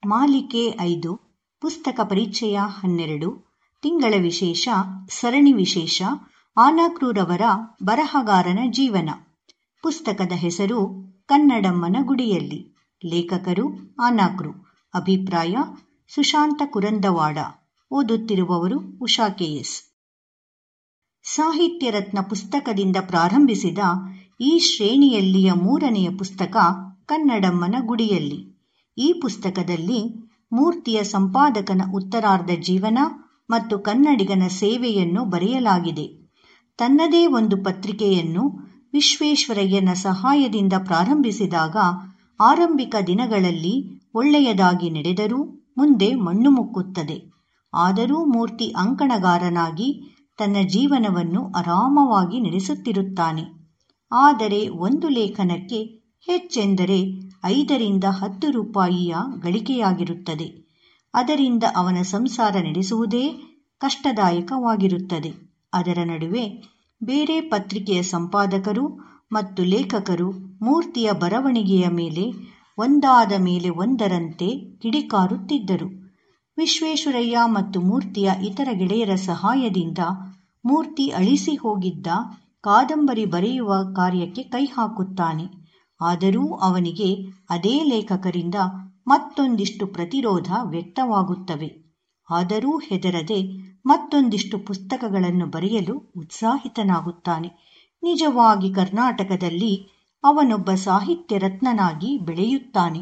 ಮಾಲಿಕೆ ಐದು ಪುಸ್ತಕ ಪರಿಚಯ ಹನ್ನೆರಡು ತಿಂಗಳ ವಿಶೇಷ ಸರಣಿ ವಿಶೇಷ ಆನಕ್ರೂರವರ ಬರಹಗಾರನ ಜೀವನ ಪುಸ್ತಕದ ಹೆಸರು ಕನ್ನಡಮ್ಮನ ಗುಡಿಯಲ್ಲಿ ಲೇಖಕರು ಆನಾಕ್ರು ಅಭಿಪ್ರಾಯ ಸುಶಾಂತ ಕುರಂದವಾಡ ಓದುತ್ತಿರುವವರು ಉಷಾ ಕೆಎಸ್ ಸಾಹಿತ್ಯ ರತ್ನ ಪುಸ್ತಕದಿಂದ ಪ್ರಾರಂಭಿಸಿದ ಈ ಶ್ರೇಣಿಯಲ್ಲಿಯ ಮೂರನೆಯ ಪುಸ್ತಕ ಕನ್ನಡಮ್ಮನ ಗುಡಿಯಲ್ಲಿ ಈ ಪುಸ್ತಕದಲ್ಲಿ ಮೂರ್ತಿಯ ಸಂಪಾದಕನ ಉತ್ತರಾರ್ಧ ಜೀವನ ಮತ್ತು ಕನ್ನಡಿಗನ ಸೇವೆಯನ್ನು ಬರೆಯಲಾಗಿದೆ ತನ್ನದೇ ಒಂದು ಪತ್ರಿಕೆಯನ್ನು ವಿಶ್ವೇಶ್ವರಯ್ಯನ ಸಹಾಯದಿಂದ ಪ್ರಾರಂಭಿಸಿದಾಗ ಆರಂಭಿಕ ದಿನಗಳಲ್ಲಿ ಒಳ್ಳೆಯದಾಗಿ ನಡೆದರೂ ಮುಂದೆ ಮಣ್ಣು ಮುಕ್ಕುತ್ತದೆ ಆದರೂ ಮೂರ್ತಿ ಅಂಕಣಗಾರನಾಗಿ ತನ್ನ ಜೀವನವನ್ನು ಆರಾಮವಾಗಿ ನಡೆಸುತ್ತಿರುತ್ತಾನೆ ಆದರೆ ಒಂದು ಲೇಖನಕ್ಕೆ ಹೆಚ್ಚೆಂದರೆ ಐದರಿಂದ ಹತ್ತು ರೂಪಾಯಿಯ ಗಳಿಕೆಯಾಗಿರುತ್ತದೆ ಅದರಿಂದ ಅವನ ಸಂಸಾರ ನಡೆಸುವುದೇ ಕಷ್ಟದಾಯಕವಾಗಿರುತ್ತದೆ ಅದರ ನಡುವೆ ಬೇರೆ ಪತ್ರಿಕೆಯ ಸಂಪಾದಕರು ಮತ್ತು ಲೇಖಕರು ಮೂರ್ತಿಯ ಬರವಣಿಗೆಯ ಮೇಲೆ ಒಂದಾದ ಮೇಲೆ ಒಂದರಂತೆ ಕಿಡಿಕಾರುತ್ತಿದ್ದರು ವಿಶ್ವೇಶ್ವರಯ್ಯ ಮತ್ತು ಮೂರ್ತಿಯ ಇತರ ಗೆಳೆಯರ ಸಹಾಯದಿಂದ ಮೂರ್ತಿ ಅಳಿಸಿ ಹೋಗಿದ್ದ ಕಾದಂಬರಿ ಬರೆಯುವ ಕಾರ್ಯಕ್ಕೆ ಕೈ ಹಾಕುತ್ತಾನೆ ಆದರೂ ಅವನಿಗೆ ಅದೇ ಲೇಖಕರಿಂದ ಮತ್ತೊಂದಿಷ್ಟು ಪ್ರತಿರೋಧ ವ್ಯಕ್ತವಾಗುತ್ತವೆ ಆದರೂ ಹೆದರದೆ ಮತ್ತೊಂದಿಷ್ಟು ಪುಸ್ತಕಗಳನ್ನು ಬರೆಯಲು ಉತ್ಸಾಹಿತನಾಗುತ್ತಾನೆ ನಿಜವಾಗಿ ಕರ್ನಾಟಕದಲ್ಲಿ ಅವನೊಬ್ಬ ಸಾಹಿತ್ಯ ರತ್ನನಾಗಿ ಬೆಳೆಯುತ್ತಾನೆ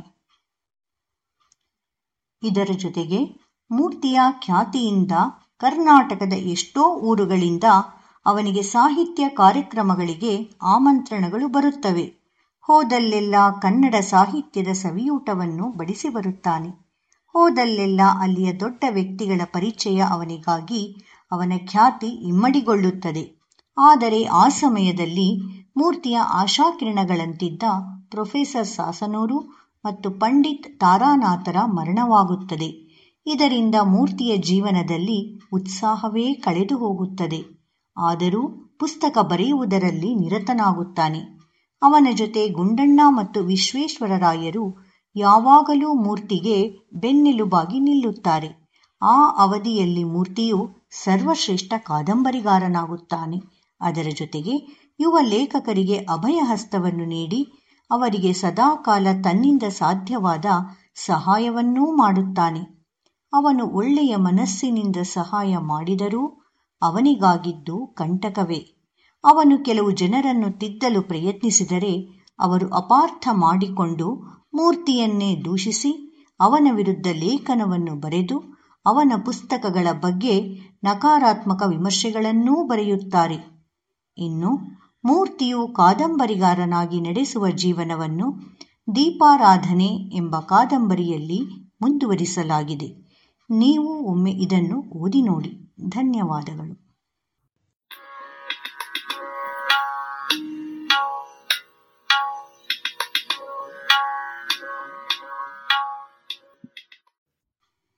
ಇದರ ಜೊತೆಗೆ ಮೂರ್ತಿಯ ಖ್ಯಾತಿಯಿಂದ ಕರ್ನಾಟಕದ ಎಷ್ಟೋ ಊರುಗಳಿಂದ ಅವನಿಗೆ ಸಾಹಿತ್ಯ ಕಾರ್ಯಕ್ರಮಗಳಿಗೆ ಆಮಂತ್ರಣಗಳು ಬರುತ್ತವೆ ಹೋದಲ್ಲೆಲ್ಲ ಕನ್ನಡ ಸಾಹಿತ್ಯದ ಸವಿಯೂಟವನ್ನು ಬಡಿಸಿ ಬರುತ್ತಾನೆ ಹೋದಲ್ಲೆಲ್ಲ ಅಲ್ಲಿಯ ದೊಡ್ಡ ವ್ಯಕ್ತಿಗಳ ಪರಿಚಯ ಅವನಿಗಾಗಿ ಅವನ ಖ್ಯಾತಿ ಇಮ್ಮಡಿಗೊಳ್ಳುತ್ತದೆ ಆದರೆ ಆ ಸಮಯದಲ್ಲಿ ಮೂರ್ತಿಯ ಆಶಾಕಿರಣಗಳಂತಿದ್ದ ಪ್ರೊಫೆಸರ್ ಸಾಸನೂರು ಮತ್ತು ಪಂಡಿತ್ ತಾರಾನಾಥರ ಮರಣವಾಗುತ್ತದೆ ಇದರಿಂದ ಮೂರ್ತಿಯ ಜೀವನದಲ್ಲಿ ಉತ್ಸಾಹವೇ ಕಳೆದು ಹೋಗುತ್ತದೆ ಆದರೂ ಪುಸ್ತಕ ಬರೆಯುವುದರಲ್ಲಿ ನಿರತನಾಗುತ್ತಾನೆ ಅವನ ಜೊತೆ ಗುಂಡಣ್ಣ ಮತ್ತು ವಿಶ್ವೇಶ್ವರರಾಯರು ಯಾವಾಗಲೂ ಮೂರ್ತಿಗೆ ಬೆನ್ನೆಲುಬಾಗಿ ನಿಲ್ಲುತ್ತಾರೆ ಆ ಅವಧಿಯಲ್ಲಿ ಮೂರ್ತಿಯು ಸರ್ವಶ್ರೇಷ್ಠ ಕಾದಂಬರಿಗಾರನಾಗುತ್ತಾನೆ ಅದರ ಜೊತೆಗೆ ಯುವ ಲೇಖಕರಿಗೆ ಅಭಯ ಹಸ್ತವನ್ನು ನೀಡಿ ಅವರಿಗೆ ಸದಾಕಾಲ ತನ್ನಿಂದ ಸಾಧ್ಯವಾದ ಸಹಾಯವನ್ನೂ ಮಾಡುತ್ತಾನೆ ಅವನು ಒಳ್ಳೆಯ ಮನಸ್ಸಿನಿಂದ ಸಹಾಯ ಮಾಡಿದರೂ ಅವನಿಗಾಗಿದ್ದು ಕಂಟಕವೇ ಅವನು ಕೆಲವು ಜನರನ್ನು ತಿದ್ದಲು ಪ್ರಯತ್ನಿಸಿದರೆ ಅವರು ಅಪಾರ್ಥ ಮಾಡಿಕೊಂಡು ಮೂರ್ತಿಯನ್ನೇ ದೂಷಿಸಿ ಅವನ ವಿರುದ್ಧ ಲೇಖನವನ್ನು ಬರೆದು ಅವನ ಪುಸ್ತಕಗಳ ಬಗ್ಗೆ ನಕಾರಾತ್ಮಕ ವಿಮರ್ಶೆಗಳನ್ನೂ ಬರೆಯುತ್ತಾರೆ ಇನ್ನು ಮೂರ್ತಿಯು ಕಾದಂಬರಿಗಾರನಾಗಿ ನಡೆಸುವ ಜೀವನವನ್ನು ದೀಪಾರಾಧನೆ ಎಂಬ ಕಾದಂಬರಿಯಲ್ಲಿ ಮುಂದುವರಿಸಲಾಗಿದೆ ನೀವು ಒಮ್ಮೆ ಇದನ್ನು ಓದಿ ನೋಡಿ ಧನ್ಯವಾದಗಳು